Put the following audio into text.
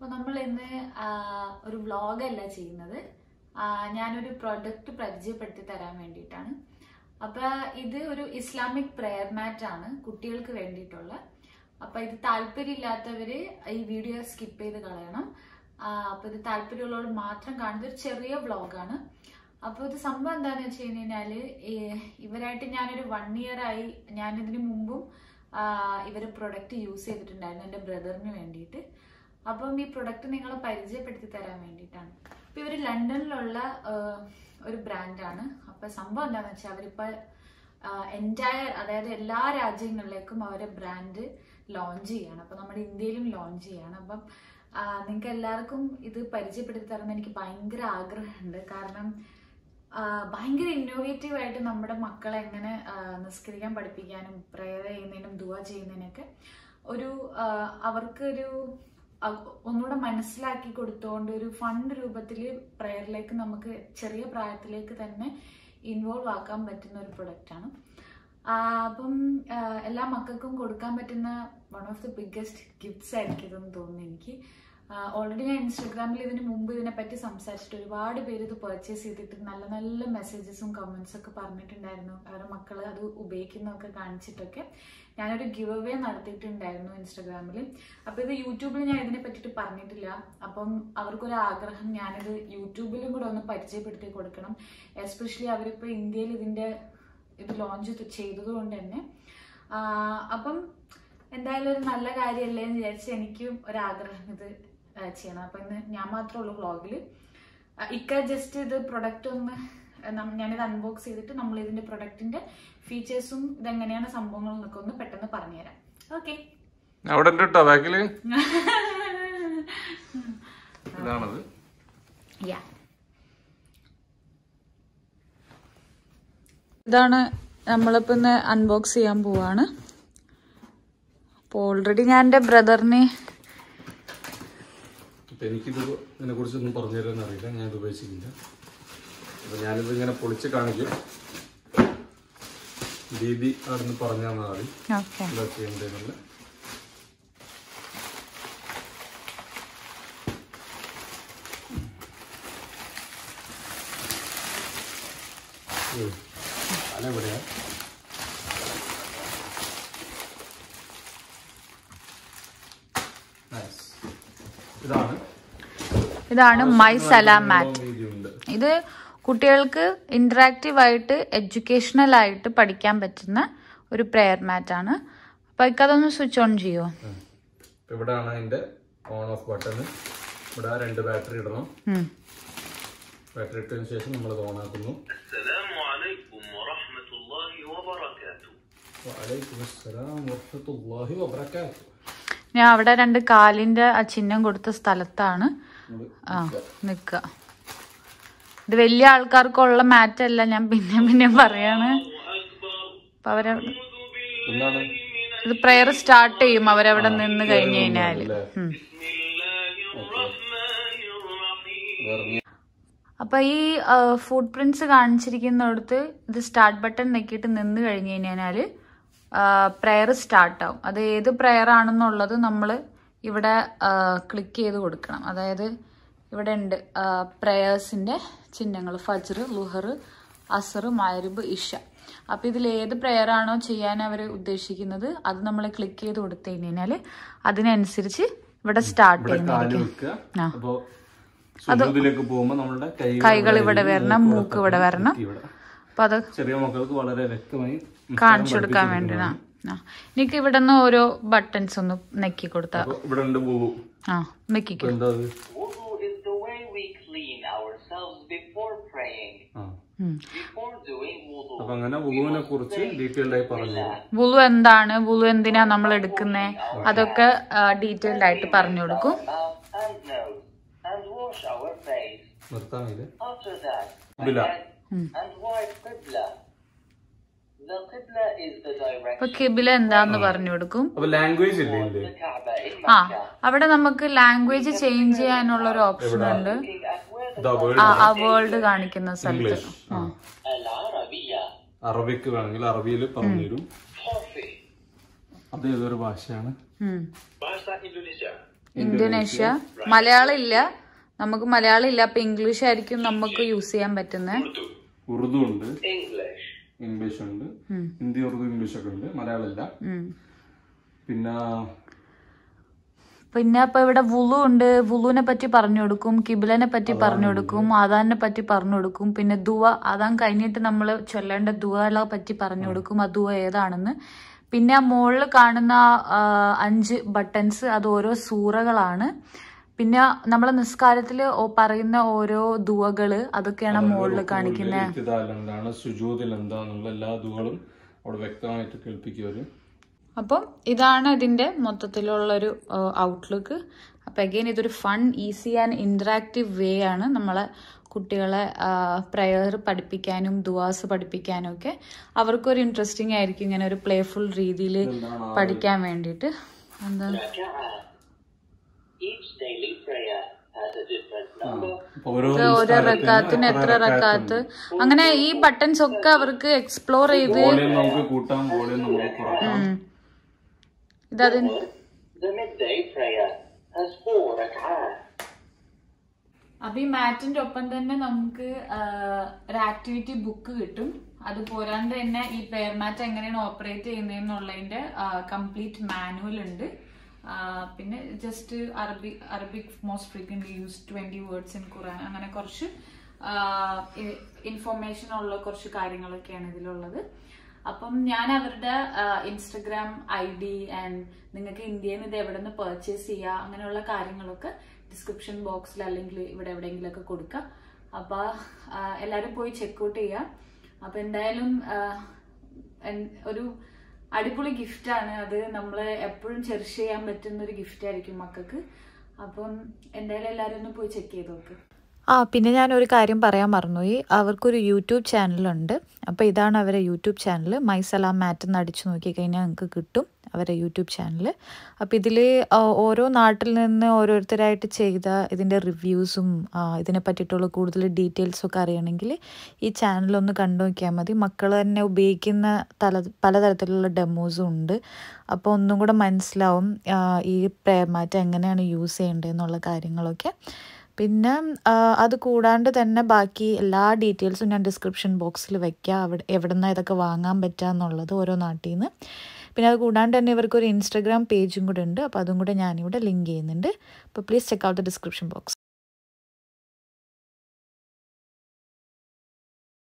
അപ്പോൾ നമ്മൾ ഇന്ന് ആ, ഒരു വ്ളോഗല്ല ചെയ്യുന്നത് ആ, ഞാനൊരു പ്രൊഡക്റ്റ് പരിചയപ്പെടുത്തി തരാൻ വേണ്ടിയിട്ടാണ് അപ്പോൾ ഇത് ഒരു ഇസ്ലാമിക് പ്രെയർ മാറ്റ് ആണ് കുട്ടികൾക്ക് വേണ്ടിയിട്ടുള്ള അപ്പോൾ ഇത് താല്പര്യമില്ലാത്തവര് ഈ വീഡിയോ സ്കിപ്പ് ചെയ്ത് കളയണം ആ, അപ്പോൾ ഇത് താല്പര്യമുള്ളവർ മാത്രം കാണുന്ന ഒരു ചെറിയ വ്ളോഗാണ് അപ്പോൾ ഇത് സംഭവം എന്താണെന്ന് വെച്ച് കഴിഞ്ഞാല് ഇവരായിട്ട് ഞാനൊരു വൺ ഇയർ ആയി ഞാൻ ഇതിനു മുമ്പും ഇവർ പ്രൊഡക്റ്റ് യൂസ് ചെയ്തിട്ടുണ്ടായിരുന്നു എൻ്റെ ബ്രദറിന് വേണ്ടിയിട്ട് അപ്പം ഈ പ്രൊഡക്റ്റ് നിങ്ങളെ പരിചയപ്പെടുത്തി തരാൻ വേണ്ടിയിട്ടാണ് അപ്പം ഇവർ ലണ്ടനിലുള്ള ആ, ഒരു ബ്രാൻഡാണ് അപ്പം സംഭവം എന്താണെന്ന് വെച്ചാൽ അവരിപ്പോൾ എൻറ്റയർ അതായത് എല്ലാ രാജ്യങ്ങളിലേക്കും അവരെ ബ്രാൻഡ് ലോഞ്ച് ചെയ്യാണ് അപ്പം നമ്മുടെ ഇന്ത്യയിലും ലോഞ്ച് ചെയ്യാണ് അപ്പം നിങ്ങൾക്ക് എല്ലാവർക്കും ഇത് പരിചയപ്പെടുത്തി തരണം എനിക്ക് ഭയങ്കര ആഗ്രഹമുണ്ട് കാരണം ആ, ഭയങ്കര ഇന്നോവേറ്റീവ് ആയിട്ട് നമ്മുടെ മക്കളെ എങ്ങനെ ആ, നിസ്കരിക്കാൻ പഠിപ്പിക്കാനും പ്രേയർ ചെയ്യുന്നതിനും ദുവ ചെയ്യുന്നതിനൊക്കെ ഒരു ആ, അവർക്കൊരു അ- ഒന്നുകൂടെ മനസ്സിലാക്കി കൊടുത്തുകൊണ്ട് ഒരു ഫണ്ട് രൂപത്തിൽ പ്രേയറിലേക്ക് നമുക്ക് ചെറിയ പ്രായത്തിലേക്ക് തന്നെ ഇൻവോൾവ് ആക്കാൻ പറ്റുന്ന ഒരു പ്രൊഡക്റ്റാണ് അപ്പം ആ, എല്ലാ മക്കൾക്കും കൊടുക്കാൻ പറ്റുന്ന one of the biggest gifts ആയിരിക്കും ഇതെന്ന് തോന്നുന്നു എനിക്ക് ഓൾറെഡി ഞാൻ ഇൻസ്റ്റാഗ്രാമിൽ ഇതിന് മുമ്പ് ഇതിനെപ്പറ്റി സംസാരിച്ചിട്ട് ഒരുപാട് പേര് ഇത് പർച്ചേസ് ചെയ്തിട്ട് നല്ല നല്ല മെസ്സേജസും കമന്റ്സ് ഒക്കെ പറഞ്ഞിട്ടുണ്ടായിരുന്നു അവരുടെ മക്കൾ അത് ഉപയോഗിക്കുന്നതൊക്കെ കാണിച്ചിട്ടൊക്കെ ഞാനൊരു ഗിവ് അവേ നടത്തിയിട്ടുണ്ടായിരുന്നു ഇൻസ്റ്റാഗ്രാമിൽ അപ്പോൾ ഇത് യൂട്യൂബിൽ ഞാൻ ഇതിനെ പറ്റിയിട്ട് പറഞ്ഞിട്ടില്ല അപ്പം അവർക്കൊരു ആഗ്രഹം ഞാനിത് യൂട്യൂബിലും കൂടെ ഒന്ന് പരിചയപ്പെടുത്തി കൊടുക്കണം എസ്പെഷ്യലി അവരിപ്പോൾ ഇന്ത്യയിൽ ഇതിൻ്റെ ഇത് ലോഞ്ച് ചെയ്തത് കൊണ്ട് തന്നെ ആ, അപ്പം എന്തായാലും ഒരു നല്ല കാര്യമല്ലേ എന്ന് വിചാരിച്ച് എനിക്കും ഒരാഗ്രഹം ഇത് ആ, ചെയ്യണം അപ്പം ഇന്ന് ഞാൻ മാത്രമേ ഉള്ളൂ വ്ളോഗിൽ ഇക്ക ജസ്റ്റ് ഇത് പ്രൊഡക്റ്റ് ഒന്ന് ആ, നം- ഞാനിത് അൺബോക്സ് ചെയ്തിട്ട് നമ്മൾ ഇതിന്റെ പ്രൊഡക്റ്റിന്റെ ഫീച്ചേഴ്സും ഇതെങ്ങനെയാണ് സംഭവങ്ങളും എന്നൊക്കെ ഒന്ന് പെട്ടെന്ന് പറഞ്ഞുതരാം ഓക്കെ അവിടെ ഉണ്ട് കേട്ടോ ബാക്കില് ഇതാണത് യാ ഇതാണ് നമ്മളിപ്പോ ഇന്ന് അൺബോക്സ് ചെയ്യാൻ പോവാണ് അപ്പോൾ ഓൾറെഡി ഞാൻ എൻ്റെ ബ്രദറിനെ അപ്പൊ എനിക്കിത് ഇതിനെ കുറിച്ചൊന്നും പറഞ്ഞു തരാൻ അറിയില്ല ഞാൻ ഇത് ഉപയോഗിച്ചിട്ടില്ല അപ്പൊ ഞാനിത് ഇങ്ങനെ പൊളിച്ച് കാണിക്കും ദീദി അവിടുന്ന് പറഞ്ഞു തന്നാൽ മതി ഓക്കെ എന്താ ചെയ്യേണ്ടതെന്നുള്ള അതെവിടെയാ Nice. ഇതാണ് ഇതാണ് മൈ സലാം മാറ്റ് വീതിയുണ്ട് ഇത് കുട്ടികൾക്ക് ഇന്ററാക്റ്റീവ് ആയിട്ട് എഡ്യൂക്കേഷണൽ ആയിട്ട് പഠിക്കാൻ പറ്റുന്ന ഒരു പ്രെയർ മാറ്റ് ആണ് അപ്പൊ ഇക്കതൊന്ന് സ്വിച്ച് ഓൺ ചെയ്യോ ഇപ്പൊ ഇവിടെയാണ് അതിന്റെ ഓൺ ഓഫ് ബട്ടൺ ഇവിടെ ആ രണ്ട് ബാറ്ററി ഇടണം ഉം. ബാറ്ററി ഇട്ടതിന് ശേഷം നമ്മൾ ഇത് ഓൺ ആക്കുന്നു السلام عليكم ورحمة الله وبركاته വഅലൈക്കും അസ്സലാം വറഹ്മത്തുള്ളാഹി വബറകാതുഹു ഞാൻ അവിടെ രണ്ട് കാലിന്റെ ആ ചിഹ്നം കൊടുത്ത സ്ഥലത്താണ് നമ്മള് ആ നിക്ക ഇത് വലിയ ആൾക്കാർക്കുള്ള മാറ്റ് അല്ല ഞാൻ പിന്നെ പിന്നെ പറയാണ് അപ്പൊ അവരെ എന്താണ് ഇത് പ്രെയർ സ്റ്റാർട്ട് ചെയ്യും അവരവിടെ നിന്ന് കഴിഞ്ഞു കഴിഞ്ഞാല് ഉം. വേറെ അപ്പൊ ഈ ഫുഡ് പ്രിന്റ്സ് കാണിച്ചിരിക്കുന്നിടത്ത് ഇത് സ്റ്റാർട്ട് ബട്ടൺ നെക്കിയിട്ട് നിന്ന് കഴിഞ്ഞു കഴിഞ്ഞാല് പ്രെയർ സ്റ്റാർട്ട് ആവും അത് ഏത് പ്രെയർ ആണെന്നുള്ളത് നമ്മൾ ഇവിടെ ക്ലിക്ക് ചെയ്ത് കൊടുക്കണം അതായത് ഇവിടെ ഉണ്ട് പ്രേയേഴ്സിന്റെ ചിഹ്നങ്ങൾ ഫജ്ർ ലുഹർ അസർ മയരിബ് ഇഷ അപ്പൊ ഇതിൽ ഏത് പ്രെയർ ആണോ ചെയ്യാൻ അവർ ഉദ്ദേശിക്കുന്നത് അത് നമ്മൾ ക്ലിക്ക് ചെയ്ത് കൊടുത്തു കഴിഞ്ഞാൽ അതിനനുസരിച്ച് ഇവിടെ സ്റ്റാർട്ട് ഇവിടെ കാല് ചെയ്യുന്നതായിരിക്കും വെക്കുക ആ. അപ്പൊ സുജൂദിലേക്ക് പോകുമ്പോ നമ്മളുടെ കൈകൾ ഇവിടെ വരണം മൂക്ക് ഇവിടെ വരണം ഇവിടെ അപ്പൊ അത് ചെറിയ മക്കൾക്ക് വളരെ വ്യക്തമായി കാണിച്ചു കൊടുക്കാൻ വേണ്ടി ആ ആ. എനിക്ക് ഇവിടെ നിന്ന് ഓരോ ബട്ടൺസ് ഒന്ന് നെക്കി കൊടുത്ത അപ്പൊ ഇവിടെ ഉണ്ട് പൂവു ആ നെക്കിക്കോ എന്താ അത് Wudu is the way we clean ourselves before praying. ആ ഉം. Before doing wudu, അപ്പൊ അങ്ങനെ വുവുവിനെ കുറിച്ച് ഡീറ്റെയിൽഡ് ആയി പറഞ്ഞു തരും. വുളു എന്താണ് വുളു എന്തിനാ നമ്മൾ എടുക്കുന്നത് അതൊക്കെ ഡീറ്റെയിൽഡ് ആയിട്ട് പറഞ്ഞു കൊടുക്കും mouth and nose, and wash our face. നിർത്താൻ ഇത് After that, Qibla. and, and wipe Qibla. The Qibla is the അപ്പൊ direction കിബില എന്താന്ന് പറഞ്ഞു കൊടുക്കും അപ്പൊ ലാംഗ്വേജ് ഇല്ലേ of ഇതില് the Kaaba in ആ Mecca. അവിടെ നമുക്ക് ലാംഗ്വേജ് ചേഞ്ച് ചെയ്യാനുള്ള ഒരു ഓപ്ഷൻ ഉണ്ട് Looking at where the ഇതാ ആ വേർഡ് ആ വേൾഡ് കാണിക്കുന്ന സ്ഥലത്ത് ഇംഗ്ലീഷ് ആ Al-Arabiya. അറബിക്ക് വേണമെങ്കിൽ അറബിയിൽ പറഞ്ഞു തരും Coffee. അത് ഏതൊരു ഭാഷയാണ് ഉം. Bahasa Indonesia. ഇന്തോനേഷ്യ മലയാളം ഇല്ല നമുക്ക് മലയാളം ഇല്ല അപ്പൊ ഇംഗ്ലീഷ് ആയിരിക്കും നമുക്ക് യൂസ് ചെയ്യാൻ പറ്റുന്നത് ഉറുദു ഉണ്ട് English, ഇംഗ്ലീഷ് ഉണ്ട് ഹിന്ദി ഉറുദു ഇംഗ്ലീഷ് ഒക്കെ ഉണ്ട് മലയാളം ഇല്ല പിന്നെ പിന്നെ ഇപ്പൊ ഇവിടെ വുളു ഉണ്ട് വുളുവിനെ പറ്റി പറഞ്ഞു കൊടുക്കും കിബിലനെ പറ്റി പറഞ്ഞു കൊടുക്കും ആദാനെ പറ്റി പറഞ്ഞു കൊടുക്കും പിന്നെ ദുവ അതാൻ കഴിഞ്ഞിട്ട് നമ്മൾ ചൊല്ലേണ്ട ദുവകളെ പറ്റി പറഞ്ഞു കൊടുക്കും ആ ദുവ ഏതാണെന്ന് പിന്നെ ആ മുകളിൽ കാണുന്ന ആ, അഞ്ച് ബട്ടൺസ് അത് ഓരോ സൂറകളാണ് പിന്നെ നമ്മളെ നിസ്കാരത്തിൽ പറയുന്ന ഓരോ ദുവകള് അതൊക്കെയാണ് മുകളിൽ കാണിക്കുന്നത് ഇത്തിദാൽ എന്താണ് സുജൂതിൽ എന്താന്നുള്ള എല്ലാ ദുകളും അവിടെ വ്യക്തമായിട്ട് കേൾപ്പിക്കും അവര് അപ്പം ഇതാണ് ഇതിന്റെ മൊത്തത്തിലുള്ളൊരു ഔട്ട്ലുക്ക് അപ്പം അഗെയിൻ ഇതൊരു fun easy and interactive way ആണ് നമ്മളെ കുട്ടികളെ പ്രയർ പഠിപ്പിക്കാനും ദുവാസ് പഠിപ്പിക്കാനും ഒക്കെ അവർക്കൊരു ഇൻട്രസ്റ്റിംഗ് ആയിരിക്കും ഇങ്ങനെ ഒരു പ്ലേഫുൾ രീതിയിൽ പഠിക്കാൻ വേണ്ടിയിട്ട് എന്താ raka'ah. Each daily prayer has a different number. അപ്പൊ ഓരോ ഓരോ റക്കാത്തിന് എത്ര റക്കാത്ത് അങ്ങനെ ഈ ബട്ടൺസ് ഒക്കെ അവർക്ക് എക്സ്പ്ലോർ ചെയ്ത് വോളിയം നമുക്ക് കൂട്ടാം വോളിയം നമുക്ക് കുറക്കാം ഉം. ഇതതിന് The midday prayer has four raka'ah. അപ്പൊ ഈ മാറ്റിന്റെ ഒപ്പം തന്നെ നമുക്ക് ആ, ഒരു ആക്ടിവിറ്റി ബുക്ക് കിട്ടും അത് പോരാണ്ട് തന്നെ ഈ പെയർ മാറ്റ് എങ്ങനെയാണ് ഓപ്പറേറ്റ് ചെയ്യുന്നതെന്നുള്ളതിന്റെ കംപ്ലീറ്റ് മാനുവൽ ഉണ്ട് ആ, പിന്നെ just Arabic Arabic most frequent use twenty words in Quran അങ്ങനെ കുറച്ച് ഇൻഫോർമേഷൻ ഉള്ള കുറച്ച് കാര്യങ്ങളൊക്കെയാണ് ഇതിലുള്ളത് അപ്പം ഞാൻ അവരുടെ ഇൻസ്റ്റഗ്രാം ഐ ഡി ആൻഡ് നിങ്ങൾക്ക് ഇന്ത്യയിൽ നിന്ന് ഇത് എവിടെ നിന്ന് പർച്ചേസ് ചെയ്യുക അങ്ങനെയുള്ള കാര്യങ്ങളൊക്കെ ഡിസ്ക്രിപ്ഷൻ ബോക്സിൽ അല്ലെങ്കിൽ ഇവിടെ എവിടെയെങ്കിലും ഒക്കെ കൊടുക്കാം അപ്പൊ ആ, എല്ലാവരും പോയി ചെക്കൗട്ട് ചെയ്യുക അപ്പൊ എന്തായാലും ആ, എൻ- ഒരു അടിപൊളി ഗിഫ്റ്റാണ് അത് നമ്മൾ എപ്പോഴും ചെറിഷ് ചെയ്യാൻ പറ്റുന്ന ഒരു ഗിഫ്റ്റ് ആയിരിക്കും മക്കൾക്ക് അപ്പം എന്തായാലും എല്ലാവരും ഒന്ന് പോയി ചെക്ക് ചെയ്ത് നോക്ക് ആ പിന്നെ ഞാൻ ഒരു കാര്യം പറയാൻ മറന്നുപോയി അവർക്കൊരു യൂട്യൂബ് ചാനലുണ്ട് അപ്പോൾ ഇതാണ് അവരെ യൂട്യൂബ് ചാനൽ മൈസലാം മാറ്റ് എന്ന് അടിച്ചു നോക്കിക്കഴിഞ്ഞാൽ നിങ്ങൾക്ക് കിട്ടും അവരെ യൂട്യൂബ് ചാനൽ അപ്പോൾ ഇതിൽ ഓരോ നാട്ടിൽ നിന്ന് ഓരോരുത്തരായിട്ട് ചെയ്ത ഇതിൻ്റെ റിവ്യൂസും ഇതിനെ പറ്റിയിട്ടുള്ള കൂടുതൽ ഡീറ്റെയിൽസും ഒക്കെ അറിയണമെങ്കിൽ ഈ ചാനലൊന്ന് കണ്ടു നോക്കിയാൽ മതി മക്കൾ തന്നെ ഉപയോഗിക്കുന്ന തല പലതരത്തിലുള്ള ഡെമോസും ഉണ്ട് അപ്പോൾ ഒന്നും കൂടെ മനസ്സിലാവും ആ, ഈ പ്രേമാറ്റം എങ്ങനെയാണ് യൂസ് ചെയ്യേണ്ടതെന്നുള്ള കാര്യങ്ങളൊക്കെ പിന്നെ ആ, അത് കൂടാണ്ട് തന്നെ ബാക്കി എല്ലാ ഡീറ്റെയിൽസും ഞാൻ ഡിസ്ക്രിപ്ഷൻ ബോക്സിൽ വയ്ക്കാം അവിടെ എവിടെ നിന്നാണ് ഇതൊക്കെ വാങ്ങാൻ പറ്റുക എന്നുള്ളത് ഓരോ നാട്ടിൽ നിന്ന് പിന്നെ അത് കൂടാണ്ട് തന്നെ ഇവർക്ക് ഒരു ഇൻസ്റ്റഗ്രാം പേജും കൂടെ ഉണ്ട് അപ്പോൾ അതും കൂടെ ഞാനിവിടെ ലിങ്ക് ചെയ്യുന്നുണ്ട് അപ്പോൾ please check out the description box